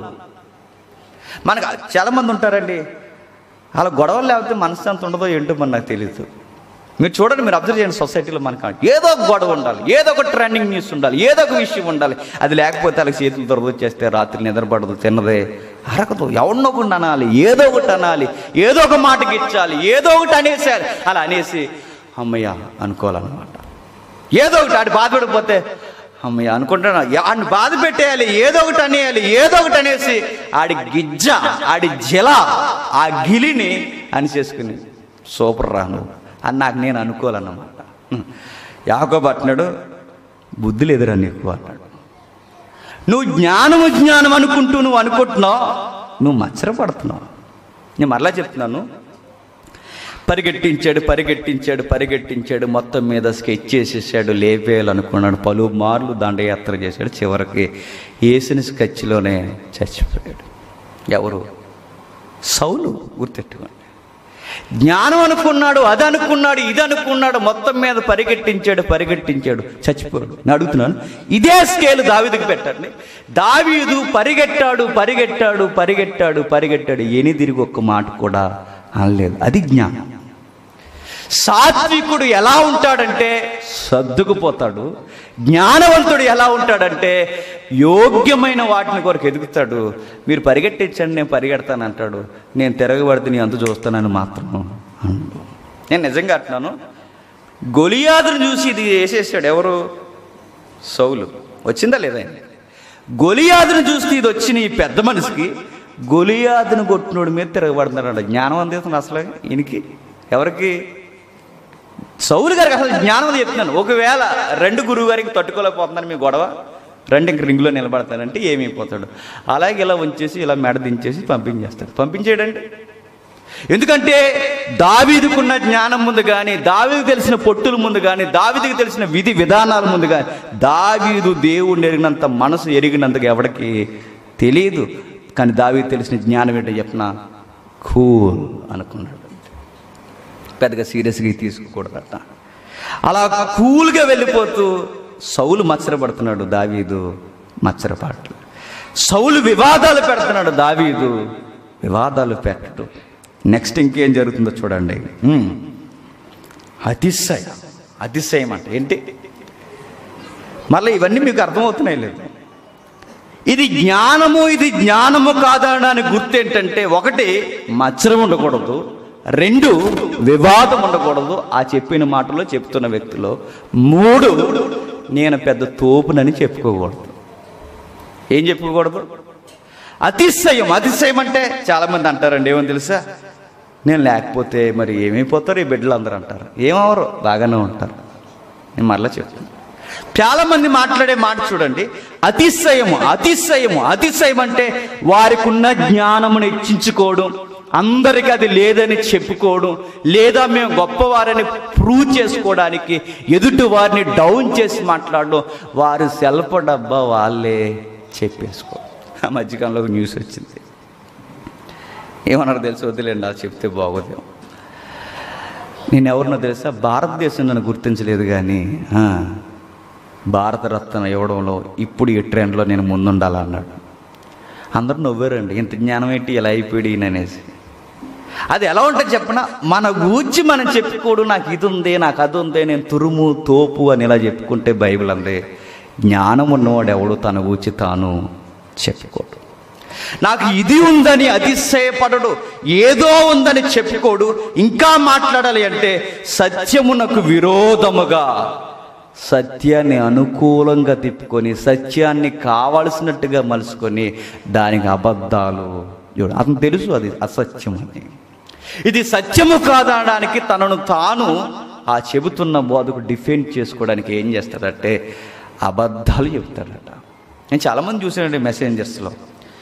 మనకు చాలా మంది ఉంటారండి అలా గొడవలు లేకపోతే మనశ్శాంతి ఉండదో ఏంటో మరి నాకు తెలియదు మీరు చూడండి మీరు అబ్జర్వ్ చేయండి సొసైటీలో మనకు ఏదో ఒక గొడవ ఉండాలి ఏదో ఒక ట్రెండింగ్ న్యూస్ ఉండాలి ఏదో ఒక విషయం ఉండాలి అది లేకపోతే వాళ్ళకి చేతులు దొరద చేస్తే రాత్రి నిద్రపడదు తిన్నదే అరకదు ఎవరినో ఒకటి అనాలి ఏదో ఒకటి అనాలి ఏదో ఒక మాటకి ఇచ్చాలి ఏదో ఒకటి అనేసారు అలా అనేసి అమ్మయ్య అనుకోవాలన్నమాట ఏదో ఒకటి ఆడి బాధపడిపోతే అమ్మయ్య అనుకుంటున్నా ఆడిని బాధ పెట్టేయాలి ఏదో ఒకటి అనేయాలి ఏదో ఒకటి అనేసి ఆడి గిజ్జ ఆడి జల ఆ గిలిని అనిచేసుకుని సూపర్ రాను అని నాకు నేను అనుకోవాలన్నమాట యాకోబు అంటున్నాడు బుద్ధి లేదురా నీకు అన్నాడు నువ్వు జ్ఞానము జ్ఞానం అనుకుంటూ నువ్వు అనుకుంటున్నావు నువ్వు మచ్చరపడుతున్నావు నేను మరలా చెప్తున్నాను పరిగెట్టించాడు పరిగెట్టించాడు పరిగెట్టించాడు మొత్తం మీద స్కెచ్ చేసేసాడు లేపేయాలనుకున్నాడు పలు మార్లు దండయాత్ర చేశాడు చివరికి వేసిన స్కెచ్లోనే చచ్చిపోయాడు ఎవరు సౌలు గుర్తెట్టుకోండి జ్ఞానం అనుకున్నాడు అది అనుకున్నాడు ఇది అనుకున్నాడు మొత్తం మీద పరిగెట్టించాడు పరిగెట్టించాడు చచ్చిపోయాడు నేను అడుగుతున్నాను ఇదే స్కేల్ దావీదుకి పెట్టండి దావీదు పరిగెట్టాడు పరిగెట్టాడు పరిగెట్టాడు పరిగెట్టాడు ఎని తిరిగి ఒక్క మాట కూడా అనలేదు అది జ్ఞానం సాత్వికుడు ఎలా ఉంటాడంటే సర్దుకుపోతాడు జ్ఞానవంతుడు ఎలా ఉంటాడంటే యోగ్యమైన వాటిని కొరకు ఎదుగుతాడు మీరు పరిగెట్టించండి నేను పరిగెడతాను అంటాడు నేను తిరగబడితే నీ అంత చూస్తానని మాత్రం అనడు. నేను నిజంగా అంటున్నాను గొలియాదును చూసి ఇది వేసేసాడు ఎవరు సౌలు వచ్చిందా లేదా ఆయన? గొలియాదును చూస్తే ఇది వచ్చిన ఈ పెద్ద మనిషికి గొలియాదును కొట్టినోడి మీద తిరగబడుతున్నాడు జ్ఞానం అందిస్తుంది అసలు ఈయనకి ఎవరికి సౌలు గారికి అసలు జ్ఞానం అని చెప్తున్నాను ఒకవేళ రెండు గురువు గారికి తట్టుకోలేకపోతున్నాను మీ గొడవ రెండు ఇంక రింగ్లో నిలబడతానంటే ఏమైపోతాడు అలాగే ఇలా ఉంచేసి ఇలా మెడ దించేసి పంపించేస్తాడు పంపించేయడండి ఎందుకంటే దావీదుకున్న జ్ఞానం ముందు కానీ దావీదు తెలిసిన పొట్టుల ముందు కానీ దావీదుకి తెలిసిన విధి విధానాల ముందు కానీ దావీదు దేవుడిని ఎరిగినంత మనసు ఎరిగినంతగా ఎవడికి తెలియదు కానీ దావీదు తెలిసిన జ్ఞానం ఏంటో చెప్పిన కూల్ అనుకున్నాడు పెద్దగా సీరియస్గా తీసుకోకూడదట అలా కూల్గా వెళ్ళిపోతూ సౌలు మత్సరపడుతున్నాడు దావీదు మత్సరపాట్లు సౌలు వివాదాలు పెడుతున్నాడు దావీదు వివాదాలు పెట్టడు నెక్స్ట్ ఇంకేం జరుగుతుందో చూడండి ఉమ్. అతిశయం అతిశయం అంటే ఏంటి మళ్ళీ ఇవన్నీ మీకు అర్థమవుతున్నాయి లేదు ఇది జ్ఞానము ఇది జ్ఞానము కాదనడానికి గుర్తు ఏంటంటే ఒకటి మత్సరం ఉండకూడదు రెండు వివాదం ఉండకూడదు ఆ చెప్పిన మాటలో చెప్తున్న వ్యక్తిలో మూడు నేను పెద్ద తోపునని చెప్పుకోకూడదు ఏం చెప్పుకోకూడదు అతిశయం అతిశయం అంటే చాలామంది అంటారండి ఏమని తెలుసా నేను లేకపోతే మరి ఏమైపోతారు ఈ బిడ్డలు అందరూ అంటారు ఏమవరు బాగానే ఉంటారు నేను మరలా చెప్తాను చాలా మంది మాట్లాడే మాట చూడండి అతిశయము అతిశయము అతిశయం అంటే వారికి ఉన్న జ్ఞానమును హెచ్చించుకోవడం అందరికీ అది లేదని చెప్పుకోవడం లేదా మేము గొప్పవారని ప్రూవ్ చేసుకోవడానికి ఎదుటి వారిని డౌన్ చేసి మాట్లాడడం వారు సెల్ఫ్ డబ్బా వాళ్ళే చెప్పేసుకో ఆ మధ్యకాలంలో ఒక న్యూస్ వచ్చింది ఏమన్నారు తెలుసు వదిలేండి అది చెప్తే బాగోదేమో నేను ఎవరినో తెలుసా భారతదేశం నన్ను గుర్తించలేదు కానీ ఆ, భారతరత్న ఇవ్వడంలో ఇప్పుడు ఈ ట్రెండ్లో నేను ముందుండాలన్నాడు అందరూ నవ్వారండి ఇంత జ్ఞానం ఏంటి ఇలా అయిపోయాడు ఈయన అనేసి అది ఎలా ఉంటుంది చెప్పనా మన గూర్చి మనం చెప్పుకోడు నాకు ఇది ఉంది నాకు అది ఉంది నేను తురుము తోపు అని ఇలా చెప్పుకుంటే బైబిల్ అంది జ్ఞానం ఉన్నవాడు ఎవడు తన గూర్చి తాను చెప్పుకోడు నాకు ఇది ఉందని అతిశయపడడు ఏదో ఉందని చెప్పుకోడు ఇంకా మాట్లాడాలి అంటే సత్యమునకు విరోధముగా సత్యాన్ని అనుకూలంగా తిప్పుకొని సత్యాన్ని కావలసినట్టుగా మలుసుకొని దానికి అబద్ధాలు చూడు అతను తెలుసు అది అసత్యం అని ఇది సత్యము కాదనడానికి తనను తాను ఆ చెబుతున్న బోధకు డిఫెండ్ చేసుకోవడానికి ఏం చేస్తాడంటే అబద్ధాలు చెప్తాడట నేను చాలామంది చూసానండి మెసేంజర్స్లో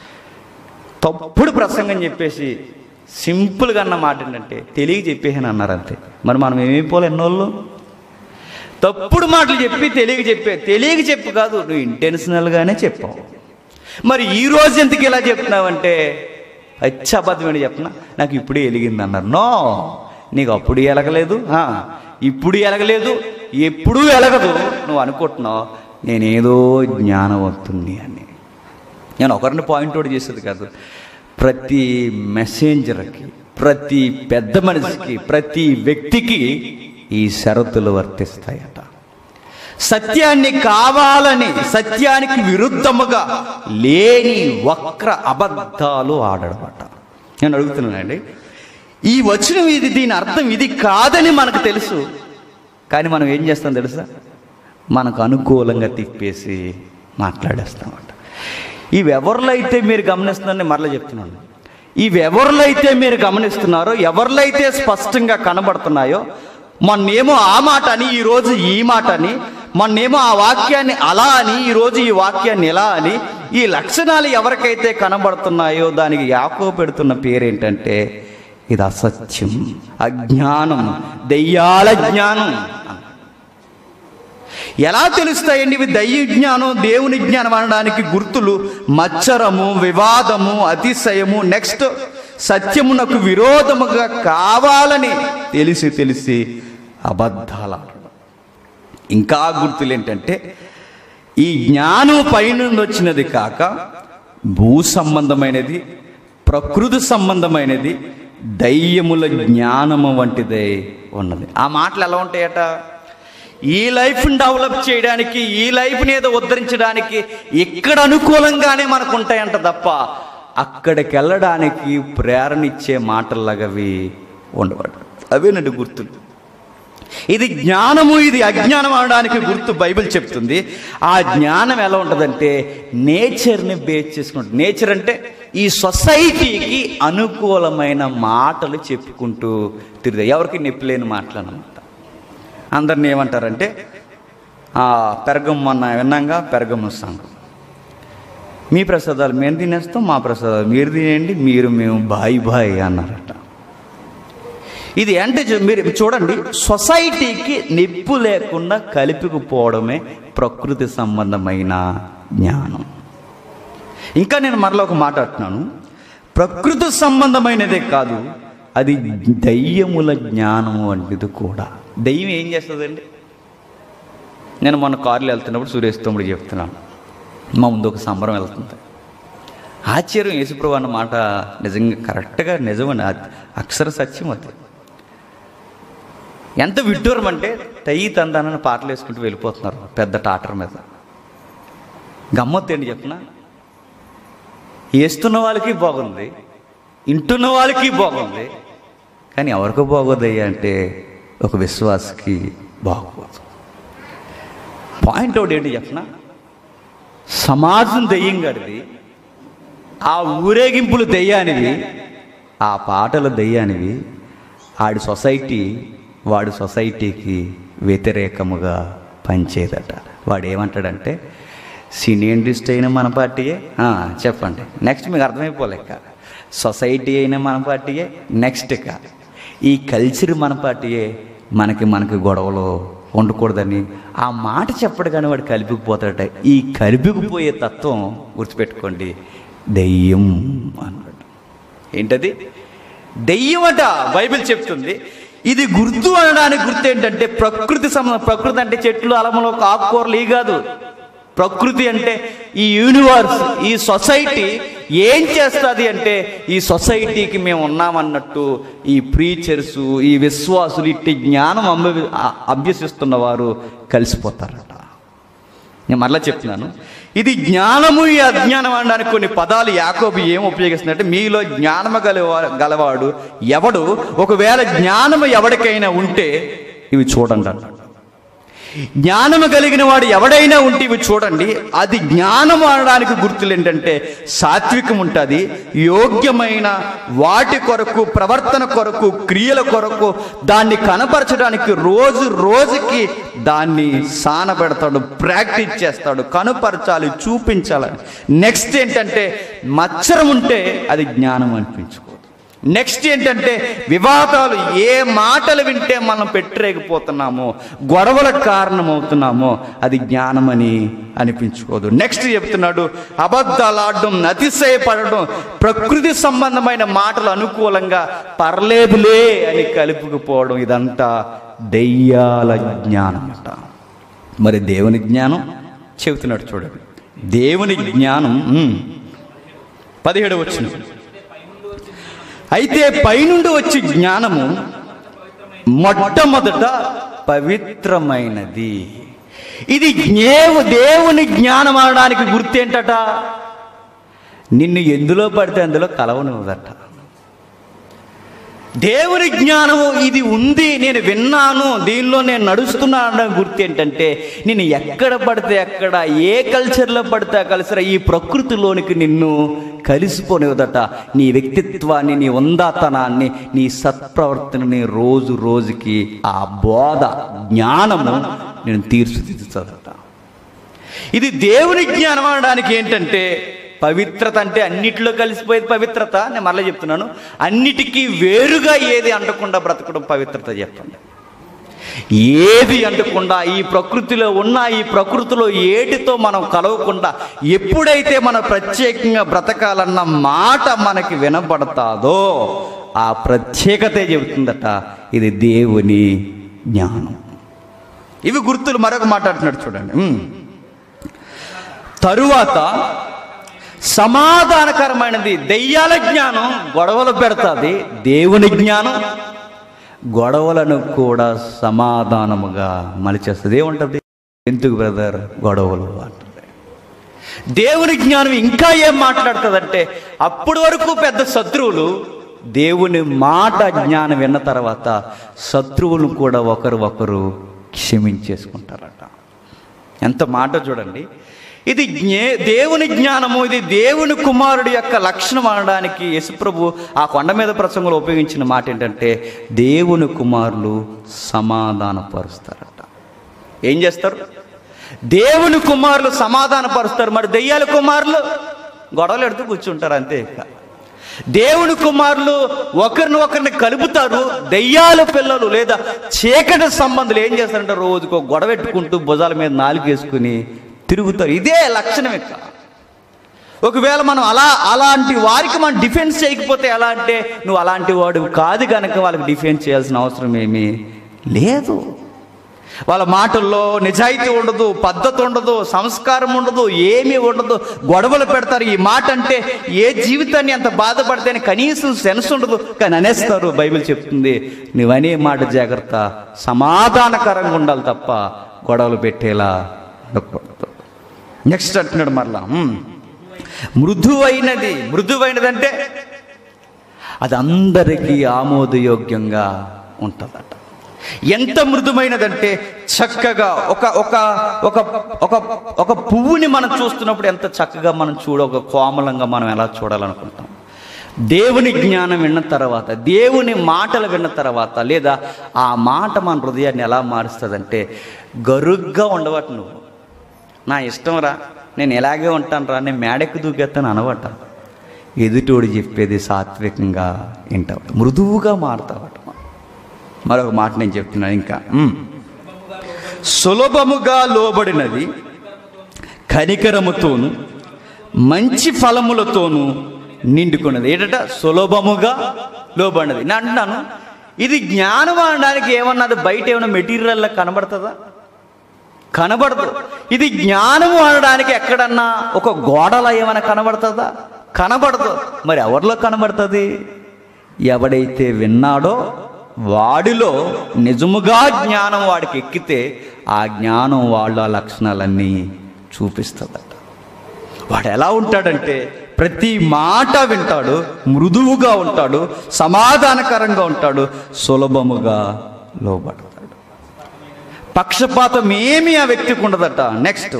తప్పుడు ప్రసంగం చెప్పేసి సింపుల్గా అన్న మాట ఏంటంటే తెలియ చెప్పేసాను అన్నారు అంతే మరి మనం ఏమైపోలే ఎన్నోళ్ళు తప్పుడు మాటలు చెప్పి తెలియక చెప్పే తెలియక చెప్పు కాదు నువ్వు ఇంటెన్షనల్గానే చెప్పావు మరి ఈ రోజు ఎందుకు ఇలా చెప్తున్నావంటే అచ్చ అబద్ధమని చెప్పనా నాకు ఇప్పుడే ఎలిగింది అన్నారు నో నీకు అప్పుడు ఎలగలేదు ఆ, ఇప్పుడు ఎలగలేదు ఎప్పుడూ ఎలగదు నువ్వు అనుకుంటున్నావు నేనేదో జ్ఞానవంతుణ్ణి అని నేను ఒకరిని పాయింట్ అవుట్ చేసేది కాదు ప్రతి మెసేంజర్కి ప్రతి పెద్ద మనిషికి ప్రతి వ్యక్తికి ఈ షరతులు వర్తిస్తాయట సత్యాన్ని కావాలని సత్యానికి విరుద్ధముగా లేని వక్ర అబద్ధాలు ఆడడమట నేను అడుగుతున్నానండి ఈ వచనం ఇది దీని అర్థం ఇది కాదని మనకు తెలుసు కానీ మనం ఏం చేస్తాం తెలుసా మనకు అనుకూలంగా తిప్పేసి మాట్లాడేస్తామట ఇవి ఎవరిలో అయితే మీరు గమనిస్తున్నారని మరలా చెప్తున్నాను ఇవి ఎవరిలో అయితే మీరు గమనిస్తున్నారో ఎవరిలో అయితే స్పష్టంగా కనబడుతున్నాయో మొన్నేమో ఆ మాట అని ఈరోజు ఈ మాట అని మొన్నేమో ఆ వాక్యాన్ని అలా అని ఈరోజు ఈ వాక్యాన్ని ఇలా అని ఈ లక్షణాలు ఎవరికైతే కనబడుతున్నాయో దానికి యాకో పెడుతున్న పేరేంటంటే ఇది అసత్యం అజ్ఞానం దెయ్యాల జ్ఞానం ఎలా తెలుస్తాయండి ఇవి దైవ జ్ఞానం దేవుని జ్ఞానం అనడానికి గుర్తులు మచ్చరము వివాదము అతిశయము నెక్స్ట్ సత్యమునకు విరోధముగా కావాలని తెలిసి తెలిసి అబద్ధాలు ఆడడం ఇంకా గుర్తులు ఏంటంటే ఈ జ్ఞానం పైనుండి వచ్చినది కాక భూ సంబంధమైనది ప్రకృతి సంబంధమైనది దయ్యముల జ్ఞానము వంటిదే ఉన్నది ఆ మాటలు ఎలా ఉంటాయట ఈ లైఫ్ని డెవలప్ చేయడానికి ఈ లైఫ్ని ఏదో ఉద్ధరించడానికి ఇక్కడ అనుకూలంగానే మనకు ఉంటాయంట తప్ప అక్కడికి వెళ్ళడానికి ప్రేరణ ఇచ్చే మాటల్లాగా అవి ఉండబడ్డాయి అవేనండి గుర్తులు ఇది జ్ఞానము ఇది అజ్ఞానం అనడానికి గుర్తు బైబిల్ చెప్తుంది ఆ జ్ఞానం ఎలా ఉంటుందంటే నేచర్ని బేస్ చేసుకుంటుంది నేచర్ అంటే ఈ సొసైటీకి అనుకూలమైన మాటలు చెప్పుకుంటూ తిరుగుతాయి ఎవరికి నొప్పి లేని మాటలు అనమాట అందరిని ఏమంటారంటే ఆ పెరగం మొన్న విన్నాగా పెరగం సంఘం మీ ప్రసాదాలు మేము తినేస్తాం మా ప్రసాదాలు మీరు తినేయండి మీరు మేము బాయ్ బాయ్ అన్నారట ఇది అంటే చూ- మీరు చూడండి సొసైటీకి నిప్పు లేకుండా కలిపికుపోవడమే ప్రకృతి సంబంధమైన జ్ఞానం ఇంకా నేను మరలా ఒక మాట అంటున్నాను ప్రకృతి సంబంధమైనదే కాదు అది దయ్యముల జ్ఞానము వంటిది కూడా దయ్యం ఏం చేస్తుందండి నేను మొన్న కారులో వెళ్తున్నప్పుడు సురేష్ తమ్ముడు చెప్తున్నాను మా ముందు ఒక సంబరం వెళ్తుంది ఆశ్చర్యం యేసుప్రభు అన్న మాట నిజంగా కరెక్ట్గా నిజమని అది అక్షర సత్యం అది ఎంత విడ్డూరం అంటే తయ్యి తందానని పాటలు వేసుకుంటూ వెళ్ళిపోతున్నారు పెద్ద టాటర్ మీద గమ్మత్తు ఏంటి చెప్పిన వేస్తున్న వాళ్ళకి బాగుంది ఇంటున్న వాళ్ళకి బాగుంది కానీ ఎవరికి బాగోదయ్యా అంటే ఒక విశ్వాసకి బాగోదు పాయింట్ అవుట్ ఏంటి చెప్పిన సమాజం దెయ్యం గడిది ఆ ఊరేగింపులు దెయ్యానివి ఆ పాటలు దెయ్యానివి ఆడి సొసైటీ వాడి సొసైటీకి వ్యతిరేకముగా పనిచేయదట వాడు ఏమంటాడంటే సినీ ఇండస్ట్రీ అయినా మన పార్టీయే ఆ, చెప్పండి నెక్స్ట్ మీకు అర్థమైపోలేక సొసైటీ అయినా మన పార్టీయే నెక్స్ట్ ఇక ఈ కల్చర్ మన పార్టీయే మనకి మనకి గొడవలు ఉండకూడదని ఆ మాట చెప్పడు కానీ వాడు కలిపిపోతాడట ఈ కలిపిపోయే తత్వం గుర్తుపెట్టుకోండి దెయ్యం అన్నాడు ఏంటది దెయ్యం అట బైబిల్ చెప్తుంది ఇది గుర్తు అనడానికి గుర్తు ఏంటంటే ప్రకృతి సంబంధం ప్రకృతి అంటే చెట్లు అలములు ఆకుకూరలు ఈ కాదు ప్రకృతి అంటే ఈ యూనివర్స్ ఈ సొసైటీ ఏం చేస్తుంది అంటే ఈ సొసైటీకి మేము ఉన్నామన్నట్టు ఈ ప్రీచర్స్ ఈ విశ్వాసులు ఇట్టి జ్ఞానం అమ్మ అభ్యసిస్తున్న వారు కలిసిపోతారట నేను మరలా చెప్తున్నాను ఇది జ్ఞానము ఈ అజ్ఞానం అనడానికి కొన్ని పదాలు యాకోబు ఏం ఉపయోగిస్తున్నట్టే మీలో జ్ఞానము గలవా గలవాడు ఎవడు ఒకవేళ జ్ఞానము ఎవరికైనా ఉంటే ఇవి చూడండి అన్నాడు జ్ఞానము కలిగిన వాడు ఎవడైనా ఉంటే ఇవి చూడండి అది జ్ఞానం అనడానికి గుర్తులు ఏంటంటే సాత్వికం ఉంటుంది యోగ్యమైన వాటి కొరకు ప్రవర్తన కొరకు క్రియల కొరకు దాన్ని కనపరచడానికి రోజు రోజుకి దాన్ని సానబెడతాడు ప్రాక్టీస్ చేస్తాడు కనుపరచాలి చూపించాలని నెక్స్ట్ ఏంటంటే మత్సరం ఉంటే అది జ్ఞానం అనిపించుకోదు నెక్స్ట్ ఏంటంటే వివాదాలు ఏ మాటలు వింటే మనం పెట్టరేగిపోతున్నామో గొడవలకు కారణమవుతున్నామో అది జ్ఞానమని అనిపించుకోదు నెక్స్ట్ చెప్తున్నాడు అబద్ధాలు ఆడడం అతిశయపడడం ప్రకృతి సంబంధమైన మాటలు అనుకూలంగా పర్లేదులే అని కలుపుకుపోవడం ఇదంతా దెయ్యాల జ్ఞానం అట మరి దేవుని జ్ఞానం చెబుతున్నాడు చూడండి దేవుని జ్ఞానం ఉమ్, పదిహేడు వచ్చిన అయితే పైనుండి వచ్చే జ్ఞానము మొట్టమొదట పవిత్రమైనది ఇది జ్ఞేవు దేవుని జ్ఞానం అనడానికి గుర్తేంటట నిన్ను ఎందులో పడితే అందులో కలవనివ్వదట దేవుని జ్ఞానము ఇది ఉంది నేను విన్నాను దీనిలో నేను నడుస్తున్నాను అనడానికి గుర్తు ఏంటంటే నేను ఎక్కడ పడితే ఎక్కడ ఏ కల్చర్లో పడితే ఆ కల్చర్ ఈ ప్రకృతిలోనికి నిన్ను కలిసిపోనివ్వదట నీ వ్యక్తిత్వాన్ని నీ ఉందాతనాన్ని నీ సత్ప్రవర్తనని రోజు రోజుకి ఆ బోధ జ్ఞానము నేను తీర్చిదిద్దుతుందట ఇది దేవుని జ్ఞానం అనడానికి ఏంటంటే పవిత్రత అంటే అన్నిటిలో కలిసిపోయేది పవిత్రత నేను మరలా చెప్తున్నాను అన్నిటికీ వేరుగా ఏది అంటకుండా బ్రతకడం పవిత్రత చెప్పండి ఏది అంటకుండా ఈ ప్రకృతిలో ఉన్న ఈ ప్రకృతిలో ఏటితో మనం కలవకుండా ఎప్పుడైతే మనం ప్రత్యేకంగా బ్రతకాలన్న మాట మనకి వినపడతాదో ఆ ప్రత్యేకతే చెబుతుందట ఇది దేవుని జ్ఞానం ఇవి గుర్తులు మరొక మాట్లాడుతున్నాడు చూడండి ఉమ్. తరువాత సమాధానకరమైనది దెయ్యాల జ్ఞానం గొడవలు పెడతాది దేవుని జ్ఞానం గొడవలను కూడా సమాధానముగా మలిచేస్తుంది ఏముంటుంది ఎందుకు బ్రదర్ గొడవలు అంటుంది దేవుని జ్ఞానం ఇంకా ఏం మాట్లాడుతుందంటే అప్పటి వరకు పెద్ద శత్రువులు దేవుని మాట జ్ఞానం విన్న తర్వాత శత్రువులను కూడా ఒకరు ఒకరు క్షమించేసుకుంటారట ఎంత మాట చూడండి ఇది జ్ఞే దేవుని జ్ఞానము ఇది దేవుని కుమారుడి యొక్క లక్షణం అనడానికి యశుప్రభు ఆ కొండ మీద ప్రసంగంలో ఉపయోగించిన మాట ఏంటంటే దేవుని కుమారులు సమాధానపరుస్తారట ఏం చేస్తారు దేవుని కుమారులు సమాధానపరుస్తారు మరి దెయ్యాల కుమారులు గొడవలు ఎడుతూ కూర్చుంటారు అంతే ఇక దేవుని కుమారులు ఒకరిని ఒకరిని కలుపుతారు దెయ్యాల పిల్లలు లేదా చీకటి సంబంధులు ఏం చేస్తారంటే రోజుకో గొడవ పెట్టుకుంటూ భుజాల మీద నాలుగు వేసుకుని తిరుగుతారు ఇదే లక్షణం ఇక ఒకవేళ మనం అలా అలాంటి వారికి మనం డిఫెన్స్ చేయకపోతే ఎలా అంటే నువ్వు అలాంటి వాడు కాదు కనుక వాళ్ళకి డిఫెన్స్ చేయాల్సిన అవసరం ఏమీ లేదు వాళ్ళ మాటల్లో నిజాయితీ ఉండదు పద్ధతి ఉండదు సంస్కారం ఉండదు ఏమీ ఉండదు గొడవలు పెడతారు ఈ మాట అంటే ఏ జీవితాన్ని అంత బాధపడితేనే కనీసం సెన్స్ ఉండదు కానీ అనేస్తారు బైబిల్ చెప్తుంది నువ్వనే మాట జాగ్రత్త సమాధానకరంగా ఉండాలి తప్ప గొడవలు పెట్టేలా ఉండకూడదు నెక్స్ట్ అంటున్నాడు మరలా "ఉమ్, మృదువైనది మృదువైనది అంటే అది అందరికీ ఆమోదయోగ్యంగా ఉంటుందట ఎంత మృదుమైనదంటే చక్కగా ఒక ఒక ఒక ఒక ఒక పువ్వుని మనం చూస్తున్నప్పుడు ఎంత చక్కగా మనం చూడ ఒక కోమలంగా మనం ఎలా చూడాలనుకుంటాం దేవుని జ్ఞానం విన్న తర్వాత దేవుని మాటలు విన్న తర్వాత లేదా ఆ మాట మన హృదయాన్ని ఎలా మారుస్తుందంటే గరుగ్గా ఉండవట నువ్వు నా ఇష్టం రా నేను ఎలాగే ఉంటాను రా నేను మేడెక్కి దూకేస్తాను అనవట ఎదుటోడు చెప్పేది సాత్వికంగా వింటావు మృదువుగా మారుతావట మరొక మాట నేను చెప్తున్నాను ఇంకా ఉమ్. సులభముగా లోబడినది కనికరముతోను మంచి ఫలములతోనూ నిండుకున్నది ఏంటట సులభముగా లోబడినది నేను అంటున్నాను ఇది జ్ఞానం అనడానికి ఏమన్నది బయట ఏమైనా మెటీరియల్లో కనబడుతుందా కనబడదు ఇది జ్ఞానము అనడానికి ఎక్కడన్నా ఒక గోడలో ఏమైనా కనబడుతుందా కనబడదు మరి ఎవరిలో కనబడుతుంది ఎవడైతే విన్నాడో వాడిలో నిజముగా జ్ఞానం వాడికి ఎక్కితే ఆ జ్ఞానం వాళ్ళ లక్షణాలన్నీ చూపిస్తుందట వాడు ఎలా ఉంటాడంటే ప్రతి మాట వింటాడు మృదువుగా ఉంటాడు సమాధానకరంగా ఉంటాడు సులభముగా లోబడతాడు పక్షపాతం ఏమీ ఆ వ్యక్తికి ఉండదట నెక్స్ట్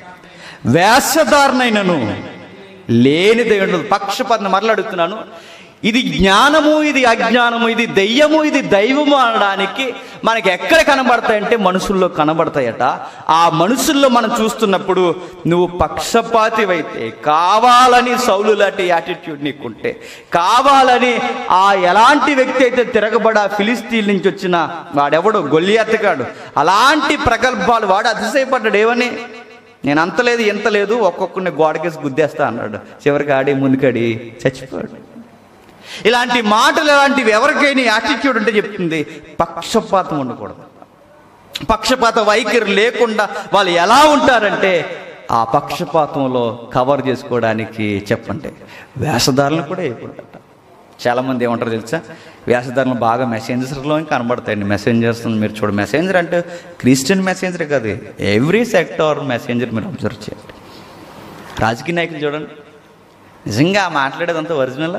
వేషధారణైనను లేనిదే ఉండదు పక్షపాతం మరలా అడుగుతున్నాను ఇది జ్ఞానము ఇది అజ్ఞానము ఇది దెయ్యము ఇది దైవము అనడానికి మనకి ఎక్కడ కనబడతాయంటే మనుషుల్లో కనబడతాయట ఆ మనుషుల్లో మనం చూస్తున్నప్పుడు నువ్వు పక్షపాతివైతే కావాలని సౌలు లాంటి యాటిట్యూడ్ నీకుంటే కావాలని ఆ ఎలాంటి వ్యక్తి అయితే తిరగబడ ఫిలిస్తీన్ నుంచి వచ్చిన వాడెవడు గొల్లియత్తగాడు అలాంటి ప్రగల్భాలు వాడు అతిశయపడ్డాడు ఏమని నేను అంత లేదు ఇంత లేదు ఒక్కొక్కరిని గోడకేసి గుద్దేస్తా అన్నాడు చివరికి ఆడి ముందుకడి చచ్చిపోయాడు ఇలాంటి మాటలు ఇలాంటివి ఎవరికైనా యాటిట్యూడ్ అంటే చెప్తుంది పక్షపాతం ఉండకూడదు పక్షపాత వైఖరి లేకుండా వాళ్ళు ఎలా ఉంటారంటే ఆ పక్షపాతంలో కవర్ చేసుకోవడానికి చెప్పండి వేషధారణ కూడా వేయకూడదట చాలామంది ఏమంటారు తెలుసా వేషధారణలు బాగా మెసెంజర్స్లో కనబడతాయండి మెసెంజర్స్ మీరు చూడ మెసెంజర్ అంటే క్రిస్టియన్ మెసెంజర్ కాదు ఎవ్రీ సెక్టర్ మెసెంజర్ మీరు అబ్జర్వ్ చేయండి రాజకీయ నాయకులు చూడండి నిజంగా ఆ మాట్లాడేదంతా ఒరిజినల్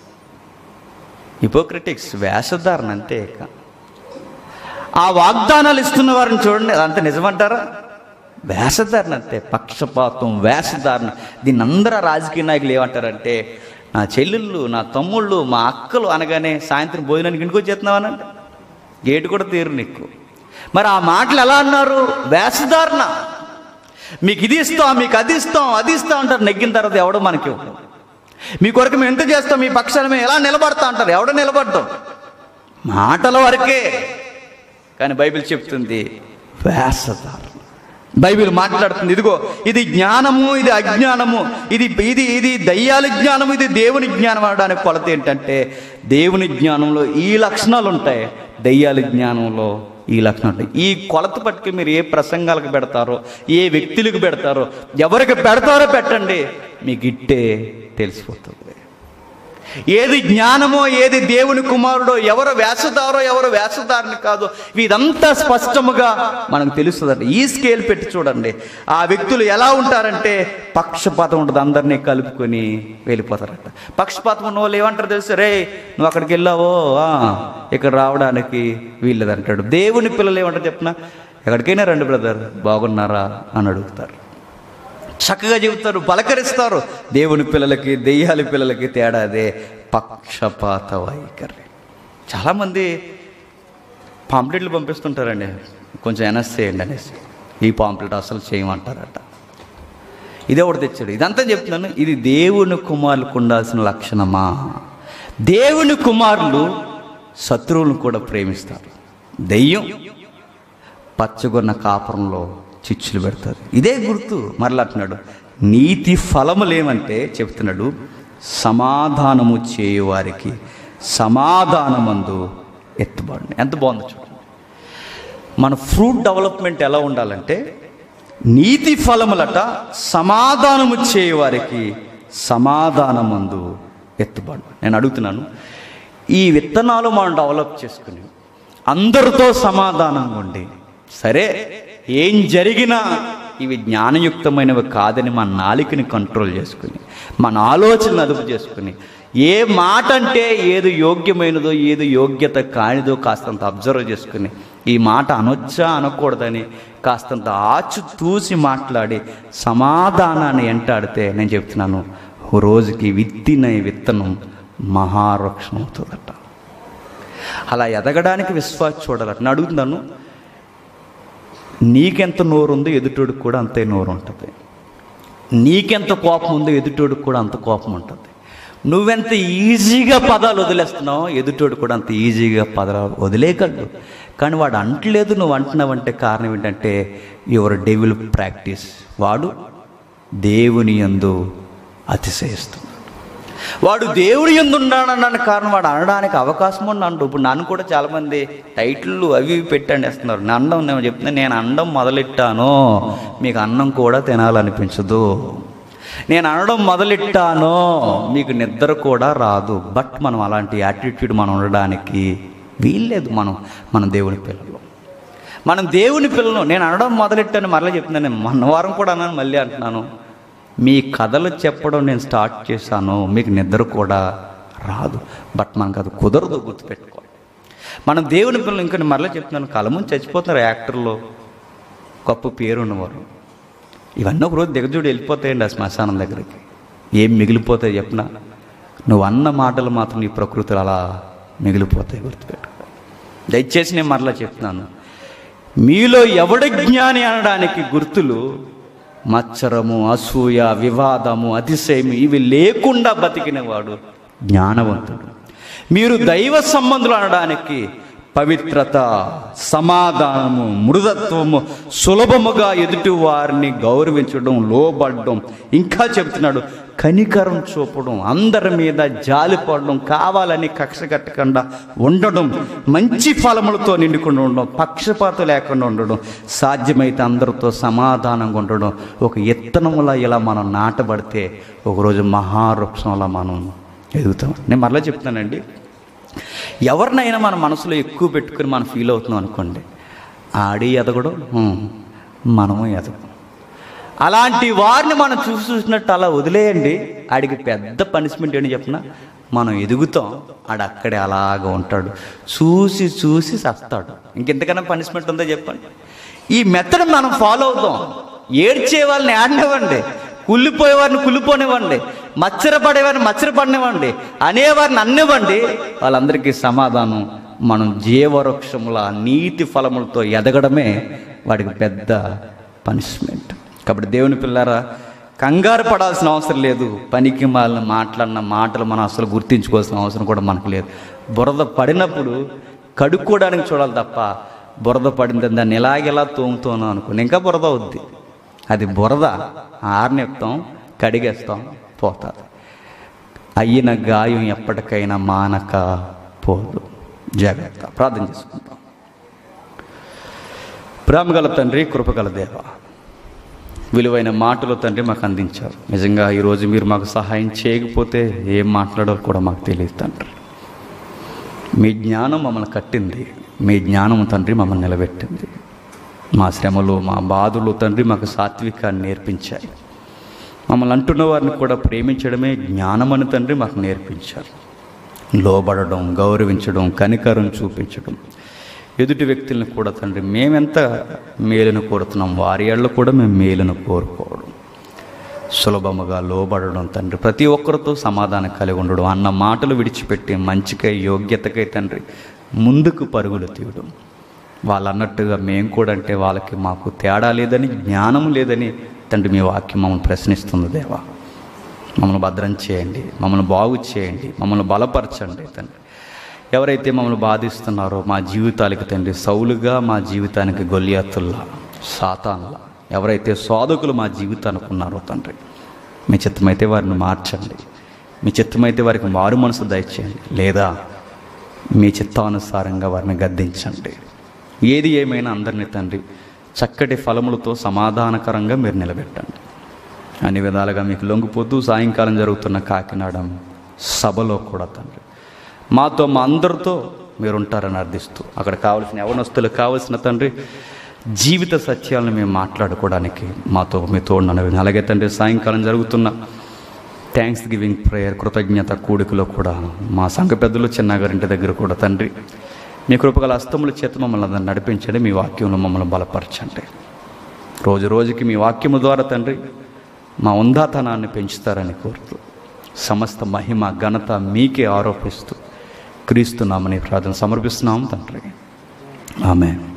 హిపోక్రిటిక్స్ వేషధారణ అంతే ఇక ఆ వాగ్దానాలు ఇస్తున్న వారిని చూడండి అదంతా నిజమంటారా వేషధారణ అంతే పక్షపాతం వేషధారణ దీన్ని అందరూ రాజకీయ నాయకులు ఏమంటారంటే నా చెల్లెళ్ళు నా తమ్ముళ్ళు మా అక్కలు అనగానే సాయంత్రం భోజనానికి ఇంటికి వచ్చేస్తున్నావనంట గేటు కూడా తీరు నీకు మరి ఆ మాటలు ఎలా అన్నారు వేషధారణ మీకు ఇది ఇస్తాం మీకు అది ఇస్తాం అది ఇస్తాం అంటారు నెగ్గిన తర్వాత ఎవడో మనకి ఇవ్వడు. మీ కొరకు మేము ఎంత చేస్తాం మీ పక్షాన మేము ఎలా నిలబడతా అంటారు ఎవడో నిలబడతాం మాటల వరకే కానీ బైబిల్ చెప్తుంది వేషధారణ బైబిల్ మాట్లాడుతుంది ఇదిగో ఇది జ్ఞానము ఇది అజ్ఞానము ఇది ఇది ఇది దయ్యాల జ్ఞానము ఇది దేవుని జ్ఞానం అనడానికి కొలత ఏంటంటే దేవుని జ్ఞానంలో ఈ లక్షణాలు ఉంటాయి దయ్యాల జ్ఞానంలో ఈ లక్షణాలు ఉంటాయి ఈ కొలత పట్టుకు మీరు ఏ ప్రసంగాలకు పెడతారో ఏ వ్యక్తులకు పెడతారో ఎవరికి పెడతారో పెట్టండి మీకు ఇట్టే తెలిసిపోతుంది ఏది జ్ఞానమో ఏది దేవుని కుమారుడో ఎవరు వేషధారో ఎవరు వేషధారిని కాదు ఇదంతా స్పష్టముగా మనకు తెలుస్తుందండి ఈ స్కేల్ పెట్టి చూడండి ఆ వ్యక్తులు ఎలా ఉంటారంటే పక్షపాతం ఉంటుంది అందరినీ కలుపుకొని వెళ్ళిపోతారట పక్షపాతం ఉన్న వాళ్ళు ఏమంటారు తెలుసు రే నువ్వు అక్కడికి వెళ్ళావో ఆ, ఇక్కడ రావడానికి వీళ్ళదంటాడు దేవుని పిల్లలు ఏమంటారు చెప్పిన ఎక్కడికైనా రండి బ్రదర్ బాగున్నారా అని అడుగుతారు చక్కగా చెబుతారు పలకరిస్తారు దేవుని పిల్లలకి దెయ్యాలి పిల్లలకి తేడా అదే పక్షపాత వైఖరి చాలామంది పాంప్లెట్లు పంపిస్తుంటారండి కొంచెం ఎనస్ చేయండి అనేసి ఈ పాంప్లెట్ అసలు చేయమంటారట ఇదే ఒకటి తెచ్చాడు ఇదంతా చెప్తున్నాను ఇది దేవుని కుమారులకు ఉండాల్సిన లక్షణమా దేవుని కుమారులు శత్రువులను కూడా ప్రేమిస్తారు దెయ్యం పచ్చగొన్న కాపురంలో చిచ్చులు పెడతారు ఇదే గుర్తు మరలా అంటున్నాడు నీతి ఫలములేమంటే చెప్తున్నాడు సమాధానము చేయువారికి సమాధానమందు ఎత్తుబాటు ఎంత బాగుందో చూడండి మన ఫ్రూట్ డెవలప్మెంట్ ఎలా ఉండాలంటే నీతి ఫలములట సమాధానము చేయువారికి సమాధానమందు ఎత్తుబాటు నేను అడుగుతున్నాను ఈ విత్తనాలు మనం డెవలప్ చేసుకుని అందరితో సమాధానంగా ఉండి సరే ఏం జరిగినా ఇవి జ్ఞానయుక్తమైనవి కాదని మన నాలికని కంట్రోల్ చేసుకుని మన ఆలోచనలు అదుపు చేసుకుని ఏ మాట అంటే ఏది యోగ్యమైనదో ఏది యోగ్యత కానిదో కాస్తంత అబ్జర్వ్ చేసుకుని ఈ మాట అనొచ్చా అనకూడదని కాస్తంత ఆచు తూసి మాట్లాడి సమాధానాన్ని ఎంటాడితే నేను చెప్తున్నాను ఓ రోజుకి విత్తిన విత్తనం మహావృక్షం అవుతుందట అలా ఎదగడానికి విశ్వాసం చూడాలి నేను అడుగుతున్నాను నీకెంత నోరు ఉందో ఎదుటోడికి కూడా అంతే నోరు ఉంటుంది నీకెంత కోపం ఉందో ఎదుటోడికి కూడా అంత కోపం ఉంటుంది నువ్వెంత ఈజీగా పదాలు వదిలేస్తున్నావు ఎదుటోడు కూడా అంత ఈజీగా పదాలు వదిలేయగలడు కానీ వాడు అంటలేదు నువ్వు అంటున్నావంటే కారణం ఏంటంటే యువర్ డెవిల్ ప్రాక్టీస్ వాడు దేవుని యందు అతిశయిస్తున్నాడు వాడు దేవుడి ఎందు ఉన్నాడన్న కారణం వాడు అనడానికి అవకాశం ఉన్నాడు ఇప్పుడు నన్ను కూడా చాలామంది టైటిళ్ళు అవి ఇవి పెట్టండి వేస్తున్నారు నేను అండం నేను చెప్తున్నా నేను అండం మొదలెట్టాను మీకు అన్నం కూడా తినాలనిపించదు నేను అనడం మొదలెట్టాను మీకు నిద్ర కూడా రాదు బట్ మనం అలాంటి యాటిట్యూడ్ మనం ఉండడానికి వీల్లేదు మనం మన దేవుని పిల్లలు మనం దేవుని పిల్లలు నేను అనడం మొదలెట్టాను మరలా చెప్తున్నాను నేను మొన్న వారం కూడా అన్నాను మళ్ళీ అంటున్నాను మీ కథలు చెప్పడం నేను స్టార్ట్ చేశాను మీకు నిద్ర కూడా రాదు బట్ మనకు అది కుదరదు గుర్తుపెట్టుకోవాలి మనం దేవుని పిల్లలు ఇంకా నేను మరలా చెప్తున్నాను కళ ముందు చచ్చిపోతున్నారు యాక్టర్లు గొప్ప పేరు ఉన్నవారు ఇవన్నీ ఒక రోజు దిగజూడి వెళ్ళిపోతాయండి ఆ శ్మశానం దగ్గరికి ఏం మిగిలిపోతాయి చెప్పిన నువ్వు అన్న మాటలు మాత్రం నీ ప్రకృతిలో అలా మిగిలిపోతాయి గుర్తుపెట్టుకో దయచేసి నేను మరలా చెప్తున్నాను మీలో ఎవడ జ్ఞాని అనడానికి గుర్తులు మత్సరము అసూయ వివాదము అతిశయము ఇవి లేకుండా బతికినవాడు జ్ఞానవంతుడు మీరు దైవ సంబంధులు అనడానికి పవిత్రత సమాధానము మృదత్వము సులభముగా ఎదుటి వారిని గౌరవించడం లోబడడం ఇంకా చెప్తున్నాడు కనికరం చూపడం అందరి మీద జాలిపడడం కావాలని కక్ష కట్టకుండా ఉండడం మంచి ఫలములతో నిండుకుండా ఉండడం పక్షపాతం లేకుండా ఉండడం సాధ్యమైతే అందరితో సమాధానంగా ఉండడం ఒక ఇత్తనములా ఇలా మనం నాటబడితే ఒకరోజు మహావృక్షంలా మనం ఎదుగుతాం నేను మరలా చెప్తానండి ఎవరినైనా మన మనసులో ఎక్కువ పెట్టుకుని మనం ఫీల్ అవుతున్నాం అనుకోండి ఆడి ఎదగడం హ్మ్, మనము ఎదగడం అలాంటి వారిని మనం చూసి చూసినట్టు అలా వదిలేయండి ఆడికి పెద్ద పనిష్మెంట్ ఏంటి చెప్పిన మనం ఎదుగుతాం ఆడు అక్కడే అలాగ ఉంటాడు చూసి చూసి చస్తాడు ఇంకెంతకన్నా పనిష్మెంట్ ఉందో చెప్పండి ఈ మెథడ్ మనం ఫాలో అవుతాం ఏడ్చే వాళ్ళని ఆడనివ్వండి కుళ్ళిపోయే వారిని కుళ్ళిపోనివ్వండి మచ్చరపడేవారిని మచ్చరపడనివ్వండి అనేవారిని అన్నివ్వండి వాళ్ళందరికీ సమాధానం మనం జీవవృక్షముల నీతి ఫలములతో ఎదగడమే వాడికి పెద్ద పనిష్మెంట్ కాబట్టి దేవుని పిల్లారా కంగారు పడాల్సిన అవసరం లేదు పనికి మాలిన మాట్లాడిన మాటలు మనం అసలు గుర్తించుకోవాల్సిన అవసరం కూడా మనకు లేదు బురద పడినప్పుడు కడుక్కోవడానికి చూడాలి తప్ప బురద పడింది దాన్ని ఇలాగెలా తోముతాను అనుకుని ఇంకా బురద అవుద్ది అది బురద ఆరనిస్తాం కడిగేస్తాం పోతుంది అయిన గాయం ఎప్పటికైనా మానక పోదు జాగ్రత్త ప్రార్థన చేసుకుంటాం ప్రేమగల తండ్రి కృపగల దేవ విలువైన మాటలు తండ్రి మాకు అందించారు నిజంగా ఈరోజు మీరు మాకు సహాయం చేయకపోతే ఏం మాట్లాడాలో కూడా మాకు తెలియదు తండ్రి మీ జ్ఞానం మమ్మల్ని కట్టింది మీ జ్ఞానం తండ్రి మమ్మల్ని నిలబెట్టింది మా శ్రమలు మా బాధలు తండ్రి మాకు సాత్వికాన్ని నేర్పించాయి మమ్మల్ని అంటున్న వారిని కూడా ప్రేమించడమే జ్ఞానమని తండ్రి మాకు నేర్పించారు లోబడడం గౌరవించడం కనికరం చూపించడం ఎదుటి వ్యక్తులను కూడా తండ్రి మేమెంత మేలును కోరుతున్నాం వారి ఏళ్ళు కూడా మేము మేలును కోరుకోవడం సులభముగా లోబడడం తండ్రి ప్రతి ఒక్కరితో సమాధానం కలిగి ఉండడం అన్న మాటలు విడిచిపెట్టి మంచికై యోగ్యతకై తండ్రి ముందుకు పరుగులు తీయడం వాళ్ళు అన్నట్టుగా మేము కూడా అంటే వాళ్ళకి మాకు తేడా లేదని జ్ఞానం లేదని తండ్రి మీ వాక్యం మమ్మల్ని ప్రశ్నిస్తుంది దేవా మమ్మల్ని భద్రం చేయండి మమ్మల్ని బాగు చేయండి మమ్మల్ని బలపరచండి తండ్రి ఎవరైతే మమ్మల్ని బాధిస్తున్నారో మా జీవితాలకు తండ్రి సౌలుగా మా జీవితానికి గొల్లియాతుల్లా సాతాన్లా ఎవరైతే సాధకులు మా జీవితానికి ఉన్నారో తండ్రి మీ చిత్తమైతే వారిని మార్చండి మీ చిత్తమైతే వారికి మారు మనసు దయచేయండి లేదా మీ చిత్తానుసారంగా వారిని గద్దించండి ఏది ఏమైనా అందరినీ తండ్రి చక్కటి ఫలములతో సమాధానకరంగా మీరు నిలబెట్టండి అన్ని విధాలుగా మీకు లొంగిపోతూ సాయంకాలం జరుగుతున్న కాకినాడ సభలో కూడా తండ్రి మాతో మా అందరితో మీరు ఉంటారని అర్థిస్తూ అక్కడ కావలసిన యవనస్తులు కావలసిన తండ్రి జీవిత సత్యాలను మేము మాట్లాడుకోవడానికి మాతో మీ తోడునవి అలాగే తండ్రి సాయంకాలం జరుగుతున్న థ్యాంక్స్ గివింగ్ ప్రేయర్ కృతజ్ఞత కూడికలో కూడా మా సంఘ పెద్దలు చిన్నగారింటి దగ్గర కూడా తండ్రి మీ కృపగల అస్తముల చేత మమ్మల్ని అందరిని నడిపించండి మీ వాక్యంలో మమ్మల్ని బలపరచండి రోజు రోజుకి మీ వాక్యము ద్వారా తండ్రి మా ఉందాతనాన్ని పెంచుతారని కోరుతూ సమస్త మహిమ ఘనత మీకే ఆరోపిస్తూ క్రీస్తున్నామని ప్రార్థన సమర్పిస్తున్నాం తండ్రి ఆమె